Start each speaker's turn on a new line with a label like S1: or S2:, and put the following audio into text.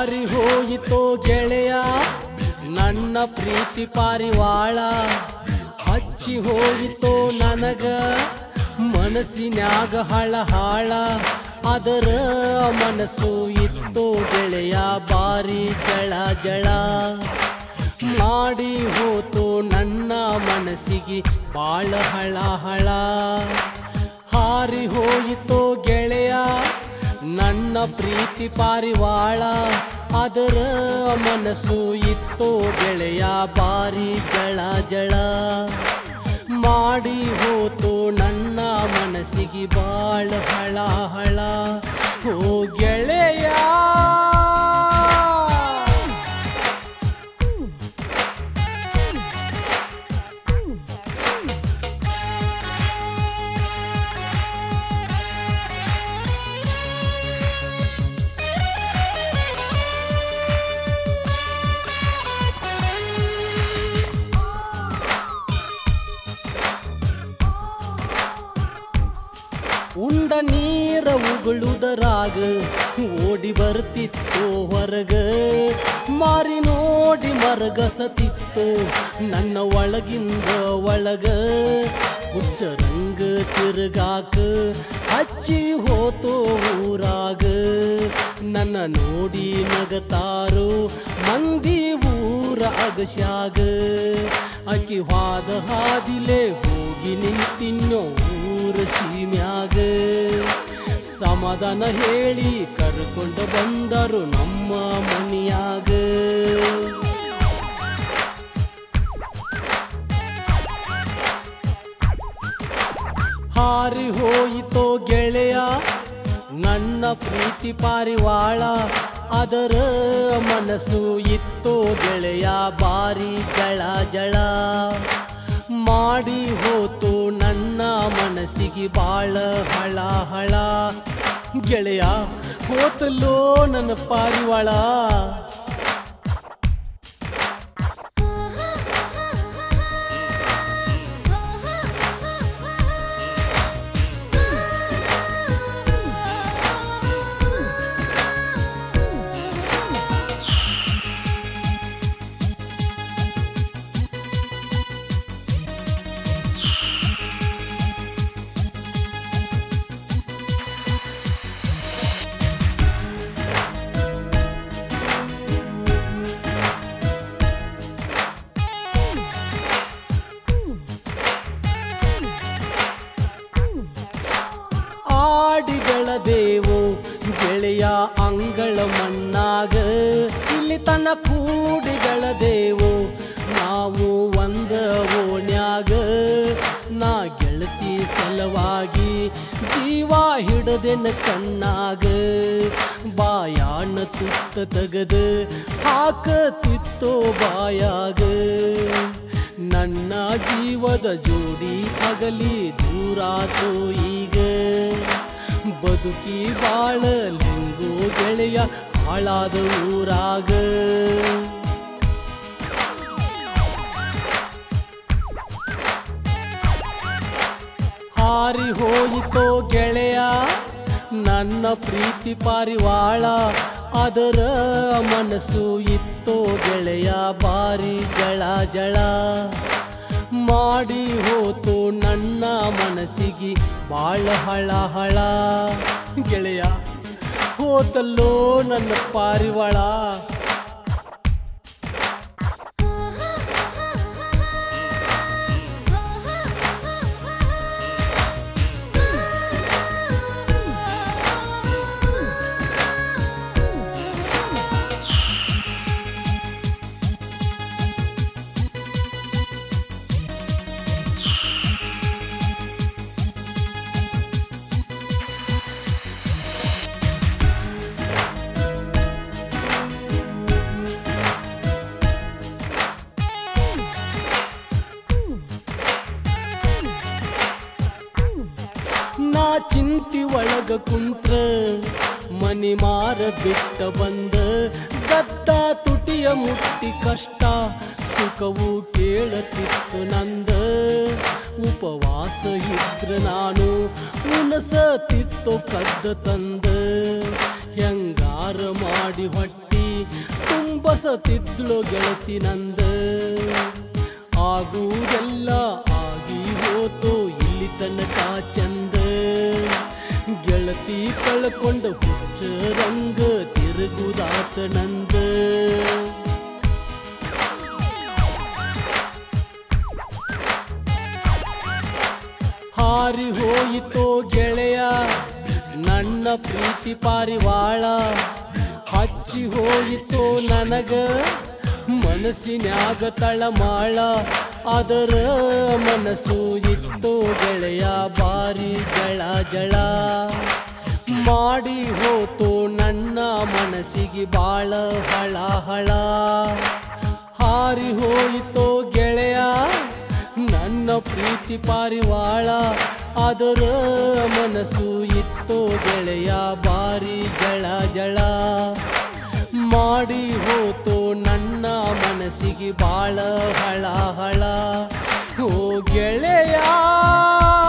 S1: ಹಾರಿ ಹೋಯಿತೋ ಗೆಳೆಯ ನನ್ನ ಪ್ರೀತಿ ಪಾರಿವಾಳ ಹಚ್ಚಿ ಹೋಯಿತೋ ನನಗ ಮನಸ್ಸಿನ್ಯಾಗ ಹಳ ಹಾಳ ಅದರ ಮನಸ್ಸು ಇತ್ತೋ ಗೆಳೆಯ ಬಾರಿ ಜಳ ಜಳ ಮಾಡಿ ಹೋತು ನನ್ನ ಮನಸ್ಸಿಗೆ ಬಾಳ ಹಳ ಹಳ ಹಾರಿ ಹೋಯಿತೋ ಗೆಳೆಯ ನನ್ನ ಪ್ರೀತಿ ಪಾರಿವಾಳ ಅದರ ಮನಸ್ಸು ಇತ್ತೋ ಗೆಳೆಯ ಬಾರಿ ಜಳ ಜಳ ಮಾಡಿ ಹೋತು ನನ್ನ ಮನಸ್ಸಿಗೆ ಬಾಳ ಹಳ ಹಳ ಓ ಗೆಳೆಯ ಉಂಡ ನೀರ ಉಗುಳುದರಾಗ ಓಡಿ ಬರ್ತಿತ್ತು ಹೊರಗ ಮಾರಿ ನೋಡಿ ಮರಗಸತಿತ್ತು ನನ್ನ ಒಳಗಿಂದ ಒಳಗ ಹುಚ್ಚರಂಗ ತಿರುಗಾಕ ಹಚ್ಚಿ ಹೋತೋ ಊರಾಗ ನನ್ನ ನೋಡಿ ನಗತಾರೋ ಮಂದಿ ಊರ ಅಗಶ್ಯಾಗ ಅಕ್ಕಿ ಹಾದ ಹಾದಿಲೆ ಹೋಗಿ ನಿಂತಿನ್ನೋ ಊರ ಸೀಮ್ಯಾಗ ಸಮಾಧಾನ ಹೇಳಿ ಕರ್ಕೊಂಡು ಬಂದರು ನಮ್ಮ ಮನಿಯಾಗ ಹಾರಿ ಹೋಯಿತೋ ಗೆಳೆಯ ನನ್ನ ಪ್ರೀತಿ ಪಾರಿವಾಳ ಅದರ ಮನಸ್ಸು ಇತ್ತೋ ಗೆಳೆಯ ಬಾರಿ ಜಳ ಜಳ ಮಾಡಿ ಹೋತು ನನ್ನ ಮನಸ್ಸಿಗೆ ಬಾಳ ಹಳ ಹಳ ಗೆಳೆಯ ಹೋತಲ್ಲೋ ನನ್ನ ಪಾರಿವಾಳ ಆಡಿ ಬೆಳದೇವು ಗೆಳೆಯ ಅಂಗಳ ಮಣ್ಣಾಗ ಇಲ್ಲಿ ತನ್ನ ಕೂಡಿ ಬೆಳದೇವು ನಾವು ಒಂದ ಓಣ್ಯಾಗ ನಾ ಗೆಳತಿ ಸಲವಾಗಿ ಜೀವ ಹಿಡದೆನ ಕಣ್ಣಾಗ ಬಾಯಾಣ ತುತ್ತ ತೆಗದ ಹಾಕತಿತ್ತೋ ಬಾಯಾಗ ನನ್ನ ಜೀವದ ಜೋಡಿ ಅಗಲಿ ದೂರಾತೋ ಈಗ ಬದುಕಿ ಬಾಳಲೆಂಗೋ ಗೆಳೆಯ ಹಾಳಾದ ಊರಾಗ ಹಾರಿ ಹೋಯಿತೋ ಗೆಳೆಯ ನನ್ನ ಪ್ರೀತಿ ಪಾರಿವಾಳ ಅದರ ಮನಸ್ಸು ಇತ್ತೋ ಗೆಳೆಯ ಬಾರಿ ಜಳ ಜಳ ಮಾಡಿ ಹೋತು ನನ್ನ ಮನಸ್ಸಿಗೆ ಬಾಳ ಹಳ ಹಳ ಗೆಳೆಯ ಹೋತಲ್ಲೋ ನನ್ನ ಪಾರಿವಾಳ ನಾ ಚಿಂತಿ ಒಳಗ ಕುಂತ್ರ ಮನಿ ಮಾರ ಬಿಟ್ಟ ಬಂದ ಗದ್ದ ತುಟಿಯ ಮುಟ್ಟಿ ಕಷ್ಟ ಸುಖವು ಕೇಳತಿತ್ತು ನಂದ ಉಪವಾಸ ಇದ್ರ ನಾನು ಉಣಸತಿತ್ತು ಕದ್ದ ತಂದ ಹೆಂಗಾರ ಮಾಡಿ ಹೊಟ್ಟಿ ತುಂಬಸತಿದ್ಳು ಗೆಳತಿ ನಂದ ಆಗುವುದೆಲ್ಲ ಆಗಿ ಹೋತು ಇಲ್ಲಿ ತನಕ ಚಂದ ಗೆಳತಿ ಕಳ್ಕೊಂಡ ಹುಚ್ಚ ರಂಗ ತಿರುಗುದಾತ ನಂದ ಹಾರಿ ಹೋಯಿತೋ ಗೆಳೆಯ ನನ್ನ ಪ್ರೀತಿ ಪಾರಿವಾಳ ಹಚ್ಚಿ ಹೋಯಿತೋ ನನಗ ಮನಸ್ಸಿನ್ಯಾಗ ತಳಮಾಳ ಅದರ ಮನಸ್ಸು ಇತ್ತೋ ಗೆಳೆಯ ಬಾರಿ ಜಳ ಜಳ ಮಾಡಿ ಹೋತೋ ನನ್ನ ಮನಸ್ಸಿಗೆ ಬಾಳ ಹಳ ಹಳ ಹಾರಿ ಹೋಯಿತೋ ಗೆಳೆಯ ನನ್ನ ಪ್ರೀತಿ ಪಾರಿವಾಳ ಅದರ ಮನಸ್ಸು ಇತ್ತೋ ಗೆಳೆಯ ಬಾರಿ ಜಳ ಜಳ ಮಾಡಿ ಹೋತೋ ನನ್ನ ಮನಸ್ಸಿಗೆ ಬಾಳ ಹಳ ಹಳ ಓ ಗೆಳೆಯ